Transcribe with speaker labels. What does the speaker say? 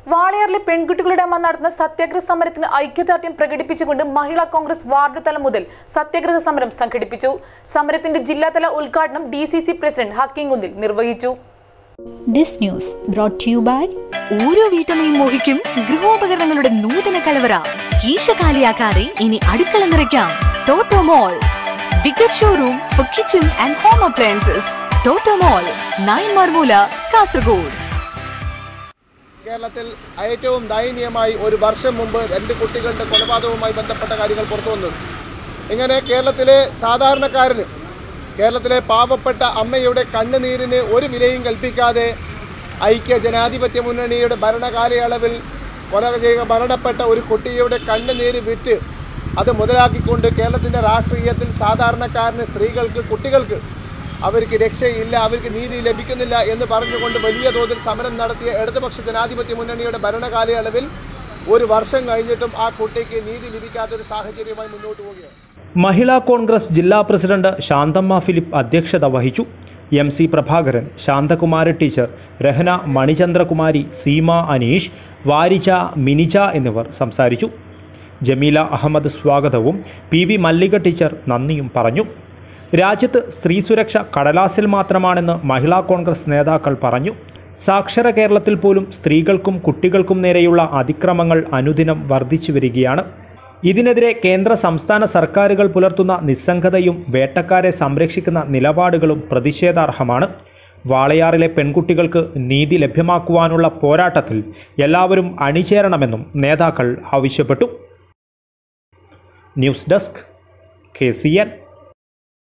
Speaker 1: വാളയാറിലെ പെൺകുട്ടികളുടെ അമ്മ നടത്തുന്ന സത്യാഗ്രഹ സമരത്തിന് ഐക്യദാർഢ്യം പ്രകടിപ്പിച്ചുകൊണ്ട് മഹിളാ കോൺഗ്രസ് വാർഡ് തലം മുതൽ സത്യാഗ്രഹ സമരം സംഘടിപ്പിച്ചു സമരത്തിന്റെ ജില്ലാതല ഉദ്ഘാടനം ഡി സി സി പ്രസിഡന്റ് ഹക്കിംകുന്നിൽ നിർവഹിച്ചു
Speaker 2: This news brought to you by
Speaker 3: ഓരോ വീട്ടമ്മയും മോഹിക്കും ഗൃഹോപകരണങ്ങളുടെ നൂതന കലവറ കീശ കാലിയാക്കാതെ ഇനി അടുക്കള നിറയ്ക്കാം Toto mall bigger showroom for kitchen and home appliances Toto mall nine Marmoola Kasaragod
Speaker 4: കേരളത്തിൽ ഏറ്റവും ദയനീയമായി ഒരു വർഷം മുമ്പ് രണ്ട് കുട്ടികളുടെ കൊലപാതകവുമായി ബന്ധപ്പെട്ട കാര്യങ്ങൾ പുറത്തു വന്നു ഇങ്ങനെ കേരളത്തിലെ സാധാരണക്കാരന് കേരളത്തിലെ പാവപ്പെട്ട അമ്മയുടെ കണ്ണുനീരിന് ഒരു വിലയും കൽപ്പിക്കാതെ ഐക്യ ജനാധിപത്യ മുന്നണിയുടെ ഭരണകാലയളവിൽ കൊല ചെയ്ത മരണപ്പെട്ട ഒരു കുട്ടിയുടെ കണ്ണുനീര് വിറ്റ് അത് മുതലാക്കിക്കൊണ്ട് കേരളത്തിൻ്റെ രാഷ്ട്രീയത്തിൽ സാധാരണക്കാരന് സ്ത്രീകൾക്ക് കുട്ടികൾക്ക് അവർക്ക് രക്ഷയില്ല അവർക്ക് നീതി ലഭിക്കുന്നില്ല എന്ന് പറഞ്ഞുകൊണ്ട് വലിയ തോതിൽ സമരം നടത്തിയ ഇടതുപക്ഷ ജനാധിപത്യ മുന്നണിയുടെ ഭരണകാലയളവിൽ ഒരു വർഷം കഴിഞ്ഞിട്ടും ആ കുട്ടിക്ക് നീതി ലഭിക്കാത്തൊരു സാഹചര്യമായി മുന്നോട്ട് പോവുകയാണ്
Speaker 5: മഹിളാ കോൺഗ്രസ് ജില്ലാ പ്രസിഡന്റ് ശാന്തമ്മ ഫിലിപ്പ് അധ്യക്ഷത വഹിച്ചു M C Prabhakaran Santhakumari teacher Rahna Manichandrakumari Seema Aneesh Varija Minija എന്നിവർ സംസാരിച്ചു ജമീല അഹമ്മദ് സ്വാഗതവും പി വി മല്ലിക ടീച്ചർ നന്ദിയും പറഞ്ഞു രാജ്യത്ത് സ്ത്രീ സുരക്ഷ കടലാസിൽ മാത്രമാണെന്ന് മഹിളാ കോൺഗ്രസ് നേതാക്കൾ പറഞ്ഞു സാക്ഷര കേരളത്തിൽ പോലും സ്ത്രീകൾക്കും കുട്ടികൾക്കും നേരെയുള്ള അതിക്രമങ്ങൾ അനുദിനം വർദ്ധിച്ചു വരികയാണ് ഇതിനെതിരെ കേന്ദ്ര സംസ്ഥാന സർക്കാരുകൾ പുലർത്തുന്ന നിസ്സംഗതയും വേട്ടക്കാരെ സംരക്ഷിക്കുന്ന നിലപാടുകളും പ്രതിഷേധാർഹമാണ് വാളയാറിലെ പെൺകുട്ടികൾക്ക് നീതി ലഭ്യമാക്കുവാനുള്ള പോരാട്ടത്തിൽ എല്ലാവരും അണിചേരണമെന്നും നേതാക്കൾ ആവശ്യപ്പെട്ടു news desk K C N